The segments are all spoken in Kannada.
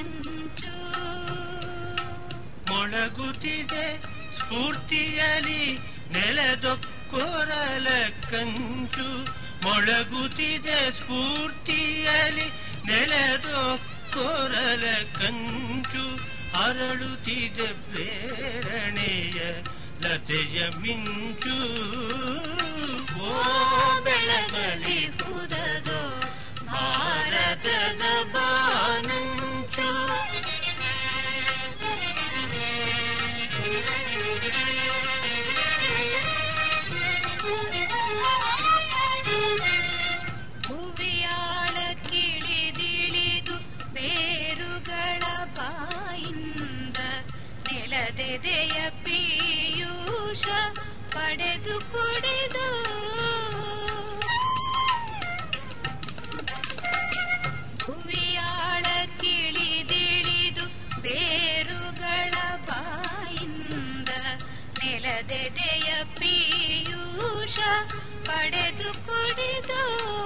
ಕಂಚು ಮೊಳಗುತ್ತಿದೆ ಸ್ಫೂರ್ತಿಯಲಿ ನೆಲದೊಕ್ಕೊರಲ ಕಂಚು ಮೊಳಗುತ್ತಿದೆ ಸ್ಫೂರ್ತಿಯಲಿ ನೆಲದೊಕ್ಕೊರಲ ಕಂಚು ಅರಳುತ್ತಿದೆ ಪ್ರೇರಣೆಯ ಲತೆಯ ಮಿಂಚು ಓ ಬೆಳಗಲಿ ಹುದದು ಭಾರತದ ಬಾನಂಚು ಭುವಿಯಾಳ ಕಿಳಿದಿಳಿದು ಬೇರುಗಳ ಬಾಯಿಂದ ನೆಲದೆದೆಯ ಪೀಯೂಷ ಪಡೆದು ಕುಡಿದು ಭುವಿಯಾಳ ಕಿಳಿದಿಳಿದು ಬೇರುಗಳ ಬಾಯಿಂದ ನೆಲದೆದೆಯ ಪೀಯೂಷ ಪಡೆದು ಕುಡಿದು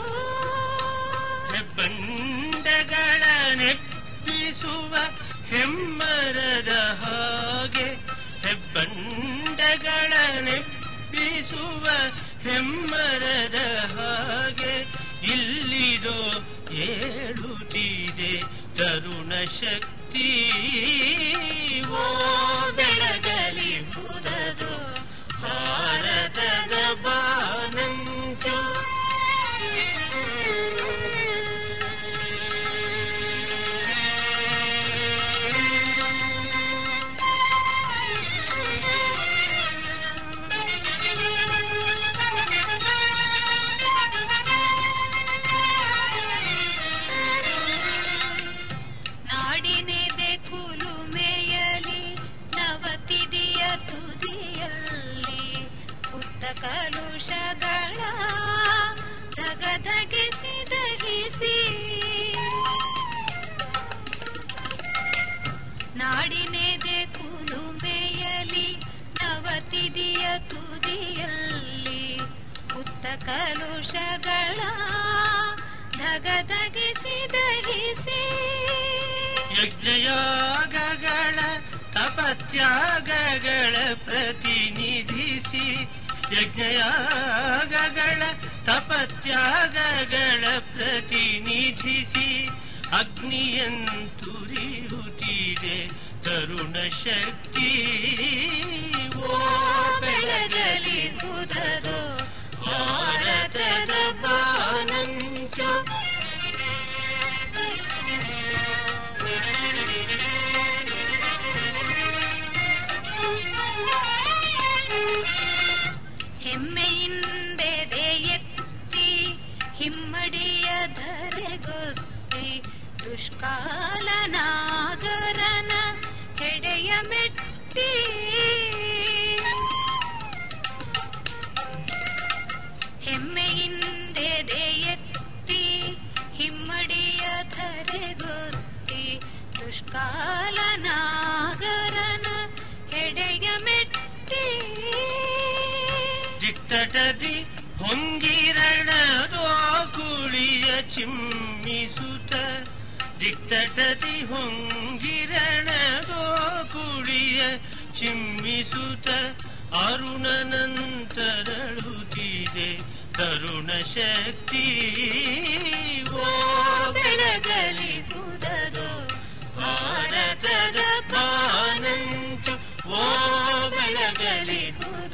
ಹೆಬ್ಬಂಡಗಳ ನೆಪ್ಪಿಸುವ ಹೆಮ್ಮರದ ಹಾಗೆ ಹೆಬ್ಬಂಡಗಳ ನೆಪ್ಪಿಸುವ ಹೆಮ್ಮರದ ಹಾಗೆ ಇಲ್ಲಿದೋ ಏಳುತ್ತಿದೆ ತರುಣ ಶಕ್ತಿ ಓ ಬೆಳಗಲಿ ಹುದದು ಭಾರತದ ಬಾನಂಚು ನಾಡಿನೆದೆ ಕುಲುಮೆಯಲಿ ನವತಿದಿಯ ತುದಿಯಲ್ಲಿ ಪುತ್ತ ಕಲುಷಗಳ ಧಗಧಗಿಸಿ ದಹಿಸಿ ನಾಡಿನೆದೆ ಕುಲುಮೆಯಲಿ ನವತಿದಿಯ ತುದಿಯಲ್ಲಿ ಪುತ್ತ ಕಲುಷಗಳ ಧಗಧಗಿಸಿ ದಹಿಸಿ ಯಜ್ಞಯಾಗಗಳ ತಪತ್ಯಾಗಗಳ ಪ್ರತಿನಿಧಿಸಿ ಯಜ್ಞಯಾಗಗಳ ತಪತ್ಯಾಗಗಳ ಪ್ರತಿನಿಧಿಸಿ ಅಗ್ನಿಯಂತುರಿಯುತ್ತಿದೆ ತರುಣ ಶಕ್ತಿ ಓ ಬೆಳಗಲಿ ಹುದದು ಭಾರತದ ಬಾನಂಚು ಹೆಮ್ಮೆಯಿಂದೆದೆ ಎತ್ತಿ ಹಿಮ್ಮಡಿಯ ಧರೆಗೊತ್ತಿ ದುಷ್ಕಾಲ ನಾಗರನ ಹೆಡೆಯ ಮೆಟ್ಟಿ ಹೆಮ್ಮೆಯಿಂದೆದೆ ಎತ್ತಿ ಹಿಮ್ಮಡಿಯ ಧರೆಗೊತ್ತಿ ದುಷ್ಕಾಲ ನಾಗರನ ಹೆಡೆಯ ಮೆಟ್ಟಿ ದಿಟ್ಟಟದಿ ಹೊಂಗಿರಣದೋ ಕುಳಿಯ ಚಿಮ್ಮಿಸುತ್ತ ದಿಟ್ಟಟದಿ ಹೊಂಗಿರಣದೋ ಕುಳಿಯ ಚಿಮ್ಮಿಸುತ್ತ ಅರುಣನಂತರಳುತ್ತಿದೆ ತರುಣ ಶಕ್ತಿ ಓ ಬೆಳಗಲಿ ಹುದದು ಭಾರತದ ಬಾನಂಚು ಓ ಬೆಳಗಲಿ ಹುದದು